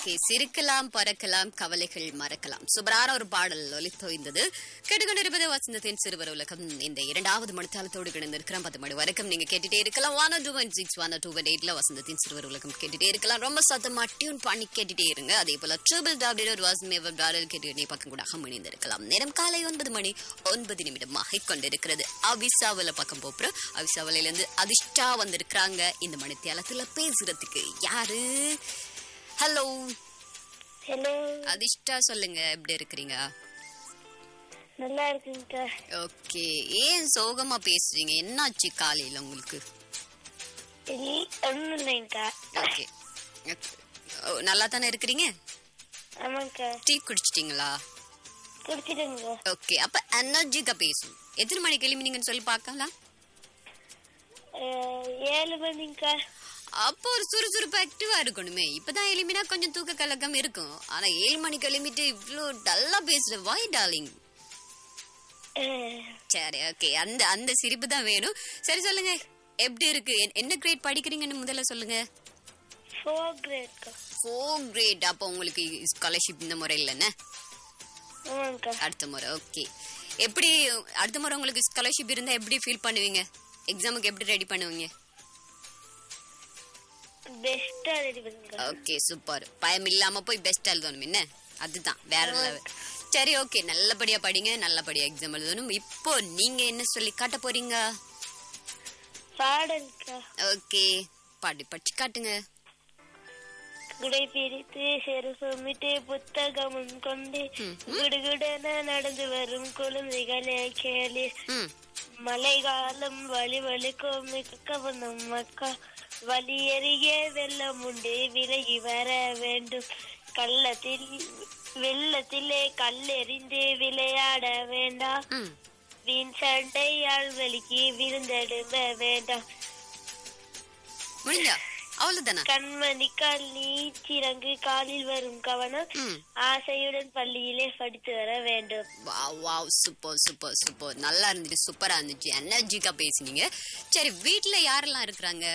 Okay சிரிக்கலாம் பறக்கலாம் கவலைகள் மறக்கலாம் சூப்பரான ஒரு பாடல் ஒலித்தோய்ந்தது கேட்டுக்கொண்டிருப்பது வசந்தத்தின் சிறுவர் உலகம் இந்த இரண்டாவது மணித்தாளத்தோடு கிடந்திருக்கிறோம் பத்து மணி வரைக்கும் நீங்க கேட்டுட்டே இருக்கலாம் one two one six one two one எயிட்ல வசந்தத்தின் சிறுவர் உலகம் கேட்டுட்டே இருக்கலாம் ரொம்ப சத்தமா டியூன் பண்ணி கேட்டுட்டே இருங்க அதே போல ட்ரிபிள் டபிள்யூ ஒரு வாசமேவர் பாடல் கேட்டு பக்கம் கூட இணைந்திருக்கலாம் நேரம் காலை ஒன்பது மணி ஒன்பது நிமிடமாக கொண்டிருக்கிறது அவிசாவல பக்கம் போப்புறோம் அவிசாவலையில இருந்து அதிர்ஷ்டா வந்திருக்கிறாங்க இந்த மணித்தியாலத்துல பேசுறதுக்கு யாரு ஹலோ ஹலோ அதிர்ஷ்டா சொல்லுங்க எப்படி இருக்கிறீங்க நல்லா இருக்குங்கக்கா ஓகே ஏன் சோகமா பேசுறீங்க என்னாச்சு காலையில உங்களுக்கு இல்- ஒண்ணும் இல்லைங்கக்கா ஓகே நல்லா தானே இருக்கிறீங்க ஆமாங்கக்கா டீ குடிச்சிட்டீங்களா குடிச்சிடுங்க ஓகே அப்ப எனர்ஜிக்கா பேசும் எத்தனை மணிக்கு எழுமினீங்கன்னு சொல்லி பார்க்கலாம் அஹ், ஏழு மணிங்கக்கா அப்போ ஒரு சுறுசுறுப்பு ஆக்டிவா இருக்கணுமே இப்பதான் எளிமினா கொஞ்சம் தூக்க கலக்கம் இருக்கும் ஆனா ஏழு மணிக்கு எழுமிட்டு இவ்ளோ டல்லா பேசுற வாய் டார்லிங் அஹ், சரி ஓகே அந்த அந்த சிரிப்பு தான் வேணும் சரி சொல்லுங்க எப்படி இருக்கு என்- என்ன கிரேட் படிக்கிறீங்கன்னு முதல்ல சொல்லுங்க ஃபோர் கிரேட்க்கா ஃபோர் கிரேட் அப்போ உங்களுக்கு ஸ்காலர்ஷிப் இந்த முறை இல்லைன்னு ஆமாங்கக்கா அடுத்த முறை ஓகே எப்படி அடுத்த முறை உங்களுக்கு ஸ்காலர்ஷிப் இருந்தா எப்படி ஃபீல் பண்ணுவீங்க எக்ஸாமுக்கு எப்படி ரெடி பண்ணுவீங்க பெஸ்டா ரெடி பண்ணுங்க ஓகே சூப்பர் பயம் இல்லாம போய் பெஸ்ட் எழுதணும் என்ன அதுதான் வேற லெவல் சரி ஓகே நல்லபடியா படிங்க நல்லபடியா எக்ஸாம் எழுதணும் இப்போ நீங்க என்ன சொல்லி காட்ட போறீங்க பாடல்க்கா ஓகே பாடி படிச்சு காட்டுங்க குடை பிரித்து செருசமிட்டு புத்தகமும் கொண்டு ம். குடுகுடன நடந்து வரும் குழந்தைகளே கேளு ம் மழைக்காலம் வழி வலிக்கும் கவனம் மக்கா வழி எறிய வெள்ளம் உண்டு விலகி வர வேண்டும் கள்ளத்தில் வெள்ளத்திலே கல்லெறிந்து விளையாட வேண்டாம் ம் வீண் சண்டையால் வலிக்கு விருந்தெடுக்க வேண்டாம் முடிஞ்சா அவ்வளவுதானா கண்மணி கால் நீச்சிறங்கு காலில் வரும் கவனம் ம் ஆசையுடன் பள்ளியிலே படித்து வர வேண்டும் wow wow super super super நல்லா இருந்துச்சு சூப்பரா இருந்துச்சு எனர்ஜிக்கா பேசுனீங்க சரி வீட்ல யாரெல்லாம் இருக்கிறாங்க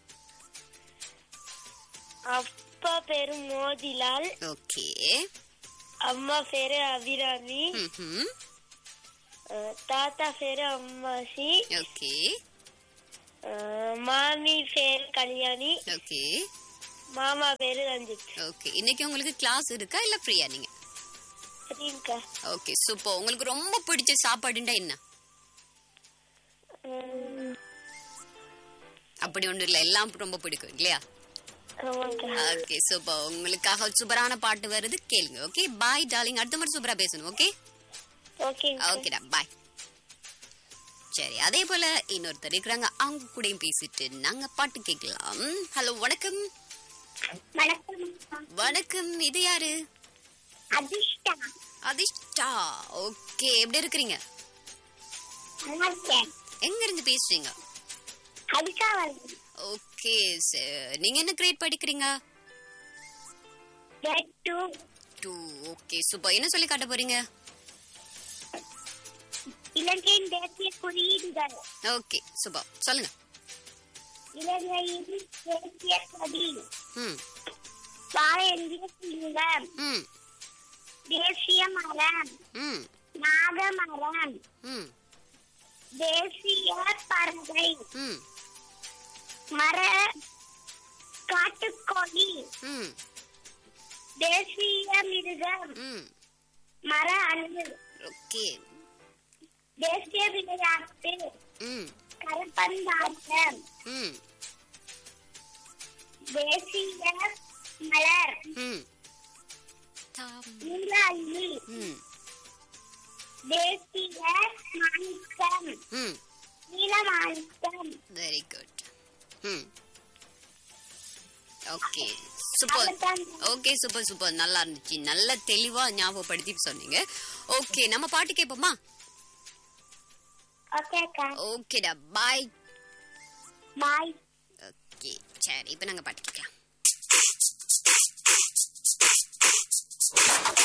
அப்பா பேரு மோதிலால் ஓகே அம்மா பேரு அபிராமி ம் அஹ் தாத்தா பேரு அம்மாசி ஓகே அஹ் மாமி பேரு கல்யாணி ஓகே மாமா பேரு ரஞ்சித் ஓகே இன்னைக்கு உங்களுக்கு கிளாஸ் இருக்கா இல்ல ஃப்ரீயா நீங்க சரிங்கக்கா ஓகே சூப்பர் உங்களுக்கு ரொம்ப பிடிச்ச சாப்பாடுண்டா என்ன உம், அப்படி ஒண்ணு இல்ல எல்லாம் ரொம்ப பிடிக்கும் இல்லையா ஆமாக்கா ஓகே சூப்பர் உங்களுக்காக சூப்பரான பாட்டு வருது கேளுங்க ஓகே பாய் டார்லிங் அடுத்த முறை சூப்பரா பேசணும் ஓகே ஓகேங்கக்கா ஓகேடா பாய் சரி அதே போல இன்னொருத்தர் இருக்கிறாங்க அவங்க கூடயும் பேசிட்டு நாங்க பாட்டு கேட்கலாம் ஹலோ வணக்கம் வணக்கம் வணக்கம் இது யாரு அதிர்ஷ்டா அதிஷ்டா ஓகே எப்படி இருக்கிறீங்க நல்லா இருக்கேன் எங்க இருந்து பேசுறீங்க அதுக்காக ஓகே நீங்க என்ன கிரேட் படிக்கிறீங்க கெட் டு டூ ஓகே சூப்பர் என்ன சொல்லி காட்ட போறீங்க இலங்கையின் தேசிய குறியீடுகள் ஓகே சூப்பர் சொல்லுங்க இலங்கையின் தேசிய கொடி ம் வாழெந்திய சிங்கம் ம் தேசிய மரம் ம் நாகமரம் ம் தேசிய பறவை ம் மர காட்டுக்கோழி ம் தேசிய மிருகம் ம் மர அணு ஓகே தேசிய விளையாட்டு ம் கரப்பந்தாட்டம் ம் தேசிய மலர் ம் தாம் நீலாயி ம் தேசிய மாணிக்கம் ம் நீலமாணிக்கம் வெரி குட் ம் ஓகே சூப்பர் அவ்வளவுதான். ஓகே சூப்பர் சூப்பர் நல்லா இருந்துச்சு நல்ல தெளிவா ஞாபகப்படுத்தி சொன்னீங்க ஓகே நம்ம பாட்டு கேட்போமா ஓகேக்கா ஓகேடா பாய் பாய் ஓகே சரி இப்போ நாங்கள் பாட்டு கேட்கலாம்